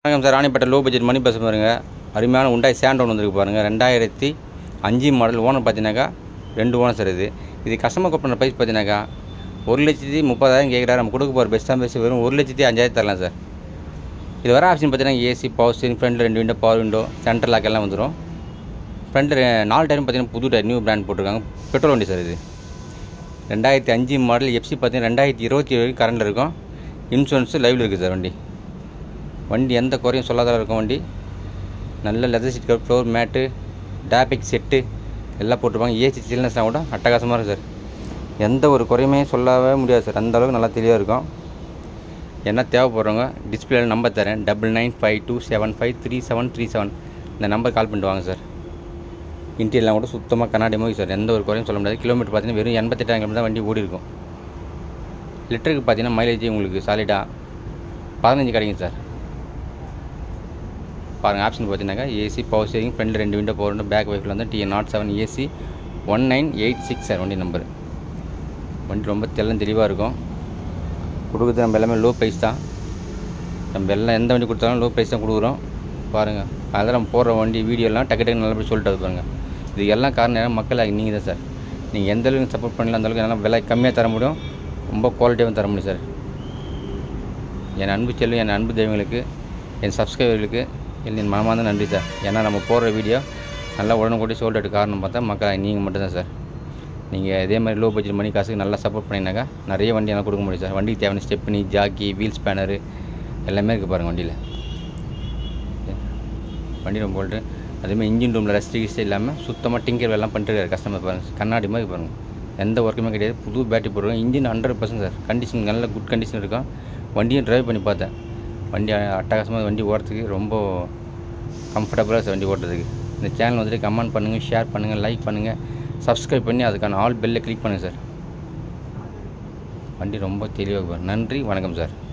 வணக்கம் sir Ranipet low budget mini bus பாருங்க அருமையான உண்டாய் சேண்டோன் வந்திருக்கு பாருங்கள் ரெண்டாயிரத்தி அஞ்சு மாடல் ஓனர் பார்த்தீங்கன்னாக்கா ரெண்டு ஓனர் சார் இது இது கஸ்டமர் கூப்பிட்ற ப்ரைஸ் பார்த்தீங்கன்னாக்கா ஒரு லட்சத்தி முப்பதாயிரம் கேட்குறாரு நம்ம கொடுக்க போகிற பெஸ்ட்டாக பெஸ்ட் வெறும் ஒரு லட்சத்தி அஞ்சாயிரம் தரலாம் சார் இது வர ஆப்ஷன் பார்த்தீங்கன்னா ஏசி பவர் ஸ்டீரிங் ஃப்ரண்ட்டில் ரெண்டு window power window centre lock எல்லாம் வந்துடும் ஃப்ரண்ட்டில் நாலு டயரும் பார்த்தீங்கன்னா புது டயர் நியூ பிராண்ட் போட்டிருக்காங்க பெட்ரோல் வண்டி சார் இது ரெண்டாயிரத்தி அஞ்சு மாடல் எஃப்சி பார்த்தீங்கன்னா ரெண்டாயிரத்தி இருபத்தி ஏழு கரண்டில் இருக்கும் இன்சூரன்ஸு லைவில் இருக்குது சார் வண்டி வண்டி எந்த குறையும் சொல்லாத இருக்கும் வண்டி நல்ல leather seat cover floor mat டேபிக் செட்டு எல்லாம் போட்டிருப்பாங்க ஏசி சில்னஸ்லாம் கூட அட்டகாசமாக இருக்கும் சார் எந்த ஒரு குறையுமே சொல்லவே முடியாது சார் அந்த அளவுக்கு நல்லா தெளிவாக இருக்கும் என்ன தேவைப்படுறவங்க டிஸ்பிளேல நம்பர் தரேன் double nine five two seven five three seven three seven இந்த நம்பர் கால் பண்ணிட்டு வாங்க சார் இன்டீரியர்லாம் கூட சுத்தமாக கண்ணாடி மாதிரி சார் எந்த ஒரு குறையும் சொல்ல முடியாது கிலோமீட்டர் பார்த்தீங்கன்னா வெறும் எண்பத்தெட்டாயிரம் கிலோமீட்டர் தான் வண்டி ஓடி இருக்கும் லிட்டருக்கு பார்த்தீங்கன்னா மைலேஜ் உங்களுக்கு சாலிடாக பதினஞ்சு கிடைக்கும் சார் பாருங்கள் ஆப்ஷன் பார்த்தீங்கன்னாக்கா ஏசி பவர் ஸ்டேரிங் ஃப்ரண்ட் ரெண்டு விண்டோ பவர் விண்டோ பேக் வைஃபில் வந்து TN nought seven AC one nine eight six sir வண்டி நம்பர் வண்டி ரொம்ப தெல்லம் தெளிவாக இருக்கும் கொடுக்குறது நம்ம எல்லாமே லோ ப்ரைஸ் தான் நம்ம எல்லாம் எந்த வண்டி கொடுத்தாலும் லோ ப்ரைஸ் தான் கொடுக்குறோம் பாருங்கள் அதெல்லாம் நம்ம போடுற வண்டி வீடியோலாம் டக்கு டக்கு நல்லபடி சொல்லிட்டு பாருங்கள் இது எல்லாம் காரணம் என்ன மக்கள் நீங்கள் தான் சார் நீங்கள் எந்த அளவுக்கு சப்போர்ட் பண்ணலாம் அந்த அளவுக்கு என்னால் விலை கம்மியாக தர முடியும் ரொம்ப குவாலிட்டியாகவும் தர முடியும் சார் என் அன்பு செல்லும் என் அன்பு தெய்வங்களுக்கு என் சப்ஸ்கிரைபர்களுக்கு என் மனமார்ந்த நன்றி சார் ஏன்னா நம்ம போடுற வீடியோ நல்லா உடனுக்குடி சொல்லிட்டு காரணம் பார்த்தா மக்கள் நீங்கள் மட்டும்தான் சார் நீங்கள் இதே மாதிரி லோ பட்ஜெட் மணி காசுக்கு நல்லா சப்போர்ட் பண்ணிங்கனாக்கா நிறைய வண்டி எல்லாம் கொடுக்க முடியும் சார் வண்டிக்கு தேவையான ஸ்டெப்னி ஜாக்கி வீல் ஸ்பேனரு எல்லாமே இருக்குது பாருங்கள் வண்டியில் வண்டி ரொம்ப போல்ட்டு அதேமாதிரி இன்ஜின் ரூமில் ரெஸ்ட் கிஸ்ட் இல்லாமல் சுத்தமாக டிங்கர் எல்லாம் பண்ணிட்டு கஸ்டமர் பாருங்கள் கண்ணாடி மாதிரி பாருங்கள் எந்த ஒர்க்குமே கிடையாது புது பேட்டரி போடுறோம் engine hundred percent sir condition நல்ல குட் கண்டிஷன் இருக்கும் வண்டியும் ட்ரைவ் பண்ணி பார்த்தேன் வண்டி அட்டகாசமாக வண்டி ஓட்டுறதுக்கு ரொம்ப கம்ஃபர்டபுளாக சார் வண்டி ஓட்டுறதுக்கு இந்த சேனல் வந்துட்டு கமெண்ட் பண்ணுங்கள் ஷேர் பண்ணுங்கள் லைக் பண்ணுங்கள் சப்ஸ்கிரைப் பண்ணி அதுக்கான ஆல் பெல்லை கிளிக் பண்ணுங்கள் சார் வண்டி ரொம்ப தெளிவாக நன்றி வணக்கம் சார்